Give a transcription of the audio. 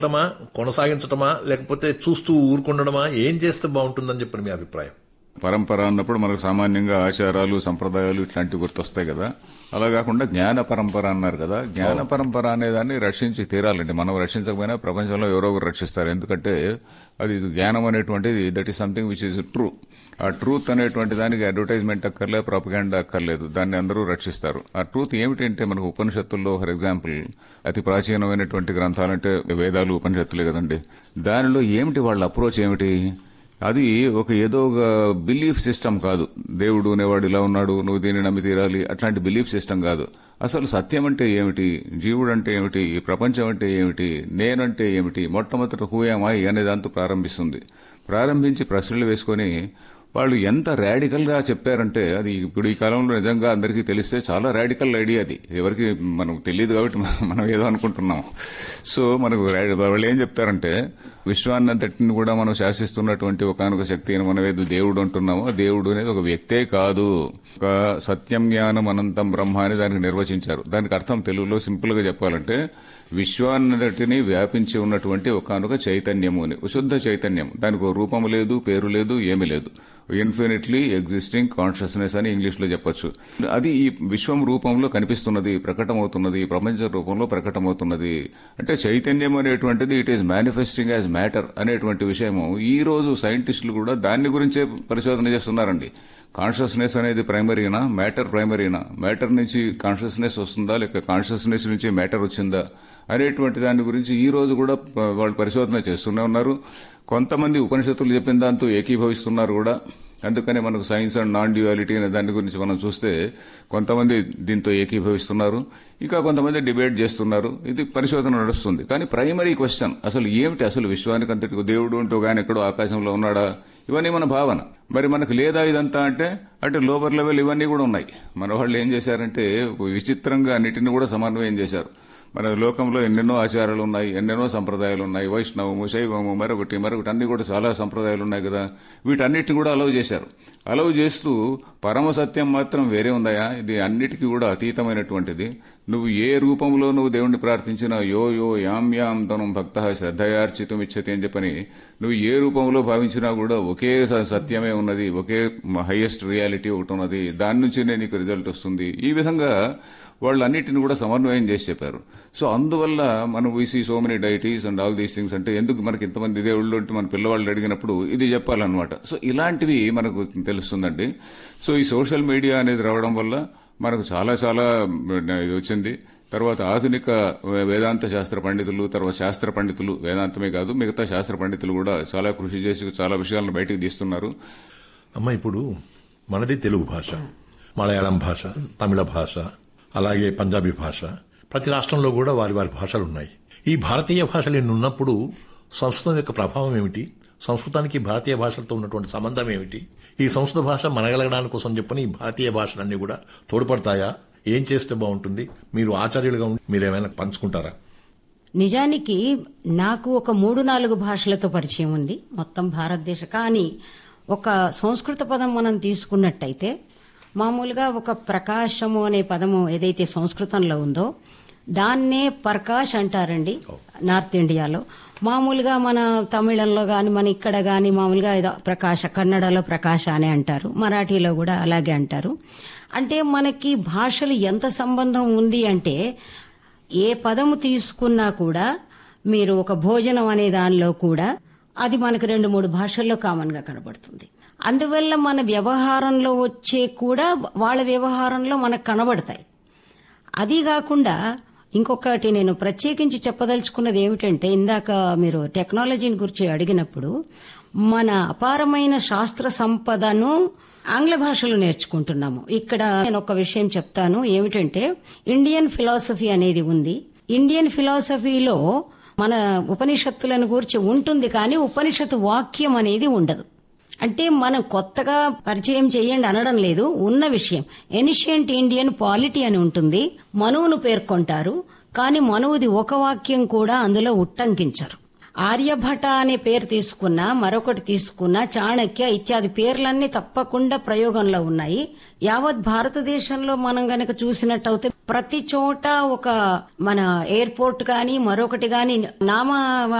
ఉండటమా కొనసాగించటమా లేకపోతే చూస్తూ ఊరుకుండడమా ఏం చేస్తే బాగుంటుందని చెప్పని మీ అభిప్రాయం పరంపర అన్నప్పుడు మనకు సామాన్యంగా ఆచారాలు సంప్రదాయాలు ఇట్లాంటివి గుర్తొస్తాయి కదా అలా కాకుండా జ్ఞాన పరంపర అన్నారు కదా జ్ఞాన పరంపర అనేదాన్ని రక్షించి తీరాలండి మనం రక్షించకపోయినా ప్రపంచంలో ఎవరో ఒకరు రక్షిస్తారు ఎందుకంటే అది జ్ఞానం అనేటువంటిది that is something which is true ఆ ట్రూత్ అనేటువంటి దానికి అడ్వర్టైజ్మెంట్ అక్కర్లేదు ప్రాపగాండా అక్కర్లేదు దాన్ని అందరూ రక్షిస్తారు ఆ ట్రూత్ ఏమిటంటే మనకు ఉపనిషత్తుల్లో ఫర్ ఎగ్జాంపుల్ అతి ప్రాచీనమైనటువంటి గ్రంథాలంటే వేదాలు ఉపనిషత్తులే కదండి దానిలో ఏమిటి వాళ్ళ అప్రోచ్ ఏమిటి అది ఒక ఏదో ఒక బిలీఫ్ సిస్టమ్ కాదు దేవుడు అనేవాడు ఇలా ఉన్నాడు నువ్వు దీన్ని నమ్మి తీరాలి అట్లాంటి బిలీఫ్ సిస్టమ్ కాదు అసలు సత్యం అంటే ఏమిటి జీవుడు అంటే ఏమిటి ఈ ప్రపంచం అంటే ఏమిటి నేనంటే ఏమిటి మొట్టమొదటి హూయామాయి అనే దాంతో ప్రారంభిస్తుంది ప్రారంభించి ప్రశ్నలు వేసుకొని వాళ్ళు ఎంత రాడికల్ గా చెప్పారంటే అది ఇప్పుడు ఈ కాలంలో నిజంగా అందరికీ తెలిస్తే చాలా రాడికల్ ఐడియా అది ఎవరికి మనకు తెలియదు కాబట్టి మనం ఏదో అనుకుంటున్నాం సో మనకు రా- వాళ్ళు ఏం చెప్తారంటే విశ్వాన్నంతటిని కూడా మనం శాసిస్తున్నటువంటి ఒకనొక శక్తిని మనం ఏదో దేవుడు అంటున్నామో ఆ దేవుడు అనేది ఒక వ్యక్తే కాదు ఒక సత్యం జ్ఞానం అనంతం బ్రహ్మ అని దానికి నిర్వచించారు దానికి అర్థం తెలుగులో సింపుల్ గా చెప్పాలంటే విశ్వాన్నంతటిని వ్యాపించి ఉన్నటువంటి ఒకనొక చైతన్యము అని శుద్ధ చైతన్యం దానికి ఒక రూపము లేదు పేరు లేదు ఏమీ లేదు ఇన్ఫినిట్లీ ఎగ్జిస్టింగ్ కాన్షియస్నెస్ అని ఇంగ్లీష్ లో చెప్పొచ్చు అది ఈ విశ్వం రూపంలో కనిపిస్తున్నది ప్రకటమవుతున్నది ప్రపంచ రూపంలో ప్రకటమవుతున్నది అంటే చైతన్యం అనేటువంటిది it is manifesting as matter అనేటువంటి విషయము ఈ రోజు సైంటిస్టులు కూడా దాని గురించే పరిశోధన చేస్తున్నారండి కాన్షియస్నెస్ అనేది ప్రైమరీనా మ్యాటర్ ప్రైమరీనా మ్యాటర్ నుంచి కాన్షియస్నెస్ వస్తుందా లేక కాన్షియస్నెస్ నుంచి మ్యాటర్ వచ్చిందా అనేటువంటి దాని గురించి ఈ రోజు కూడా ప- వాళ్ళు పరిశోధన చేస్తూనే ఉన్నారు కొంతమంది ఉపనిషత్తులు చెప్పిన దాంతో ఏకీభవిస్తున్నారు కూడా అందుకనే మనకు సైన్స్ అండ్ నాన్ డ్యూయాలిటీ అనే దాని గురించి మనం చూస్తే కొంతమంది దీంతో ఏకీభవిస్తున్నారు ఇంకా కొంతమంది డిబేట్ చేస్తున్నారు ఇది పరిశోధన నడుస్తుంది కానీ ప్రైమరీ క్వశ్చన్ అసలు ఏమిటి అసలు విశ్వానికి అంతటికి దేవుడు అంటూ కానీ ఎక్కడో ఆకాశంలో ఉన్నాడా ఇవన్నీ మన భావన మరి మనకు లేదా ఇదంతా అంటే అంటే లోవర్ లెవెల్ ఇవన్నీ కూడా ఉన్నాయి మన వాళ్ళు ఏం చేశారంటే విచిత్రంగా అన్నిటిని కూడా సమన్వయం చేశారు మన లోకంలో ఎన్నెన్నో ఆచారాలు ఉన్నాయి ఎన్నెన్నో సంప్రదాయాలు ఉన్నాయి వైష్ణవము శైవము మరొకటి మరొకటి అన్ని కూడా చాలా సంప్రదాయాలు ఉన్నాయి కదా వీటన్నిటిని కూడా అలవ్ చేశారు అలవ్ చేస్తూ పరమ సత్యం మాత్రం వేరే ఉందయా ఇది అన్నిటికీ కూడా అతీతమైనటువంటిది నువ్వు ఏ రూపంలో నువ్వు దేవుణ్ణి ప్రార్థించినా యో యో యాం యాం తనం భక్త శ్రద్ధయార్చితం ఇచ్చతి అని చెప్పని నువ్వు ఏ రూపంలో భావించినా కూడా ఒకే స- సత్యమే ఉన్నది ఒకే హైయెస్ట్ రియాలిటీ ఒకటి ఉన్నది దాని నుంచినే నీకు రిజల్ట్ వస్తుంది ఈ విధంగా వాళ్ళు అన్నిటిని కూడా సమన్వయం చేసి చెప్పారు సో అందువల్ల మనం we see so many deities and all these things అంటే ఎందుకు మనకి ఇంతమంది దేవుళ్ళు అంటే మన పిల్లవాళ్ళు అడిగినప్పుడు ఇది చెప్పాలన్నమాట సో ఇలాంటివి మనకు తెలుస్తుందండి సో ఈ సోషల్ మీడియా అనేది రావడం వల్ల మనకు చాలా చాలా ఇది వచ్చింది తర్వాత ఆధునిక వేదాంత శాస్త్ర పండితులు తర్వాత శాస్త్ర పండితులు వేదాంతమే కాదు మిగతా శాస్త్ర పండితులు కూడా చాలా కృషి చేసి చాలా విషయాలను బయటకు తీస్తున్నారు అమ్మ ఇప్పుడు మనది తెలుగు భాష మలయాళం భాష తమిళ భాష అలాగే పంజాబీ భాష ప్రతి రాష్ట్రంలో కూడా వారి వారి భాషలు ఉన్నాయి ఈ భారతీయ భాషలు ఎన్ని ఉన్నప్పుడు సంస్కృతం యొక్క ప్రభావం ఏమిటి సంస్కృతానికి భారతీయ భాషలతో ఉన్నటువంటి సంబంధం ఏమిటి ఈ సంస్కృత భాష మనగలగడానికి కోసం చెప్పని ఈ భారతీయ భాషలన్నీ కూడా తోడ్పడతాయా ఏం చేస్తే బాగుంటుంది మీరు ఆచార్యులుగా ఉండి మీరేమైనా పంచుకుంటారా నిజానికి నాకు ఒక మూడు నాలుగు భాషలతో పరిచయం ఉంది మొత్తం భారతదేశ కానీ ఒక సంస్కృత పదం మనం తీసుకున్నట్టయితే మామూలుగా ఒక ప్రకాశము అనే పదము ఏదైతే సంస్కృతంలో ఉందో దాన్నే ప్రకాష్ అంటారండి నార్త్ ఇండియాలో మామూలుగా మన తమిళంలో గాని మన ఇక్కడ గాని మామూలుగా ఏదో ప్రకాశ కన్నడలో ప్రకాశ అనే అంటారు మరాఠీలో కూడా అలాగే అంటారు అంటే మనకి భాషలు ఎంత సంబంధం ఉంది అంటే ఏ పదము తీసుకున్నా కూడా మీరు ఒక భోజనం అనే దానిలో కూడా అది మనకు రెండు మూడు భాషల్లో కామన్ గా కనబడుతుంది అందువల్ల మన వ్యవహారంలో వచ్చే కూడా వాళ్ళ వ్యవహారంలో మనకు కనబడతాయి అది కాకుండా ఇంకొకటి నేను ప్రత్యేకించి చెప్పదలుచుకున్నది ఏమిటంటే ఇందాక మీరు టెక్నాలజీని గురించి అడిగినప్పుడు మన అపారమైన శాస్త్ర సంపదను ఆంగ్ల భాషలో నేర్చుకుంటున్నాము ఇక్కడ నేను ఒక విషయం చెప్తాను ఏమిటంటే ఇండియన్ ఫిలాసఫీ అనేది ఉంది ఇండియన్ ఫిలాసఫీలో మన ఉపనిషత్తులను గురించి ఉంటుంది కానీ ఉపనిషత్తు వాక్యం అనేది ఉండదు అంటే మనం కొత్తగా పరిచయం చేయండి అనడం లేదు ఉన్న విషయం ఎనిషియంట్ ఇండియన్ పాలిటీ అని ఉంటుంది మనువును పేర్కొంటారు కానీ మనువుది ఒక వాక్యం కూడా అందులో ఉట్టంకించరు ఆర్యభట అనే పేరు తీసుకున్నా మరొకటి తీసుకున్నా చాణక్య ఇత్యాది పేర్లన్నీ తప్పకుండా ప్రయోగంలో ఉన్నాయి యావత్ భారతదేశంలో మనం గనక చూసినట్టయితే ప్రతి చోట ఒక మన ఎయిర్పోర్ట్ కానీ మరొకటి కానీ నామ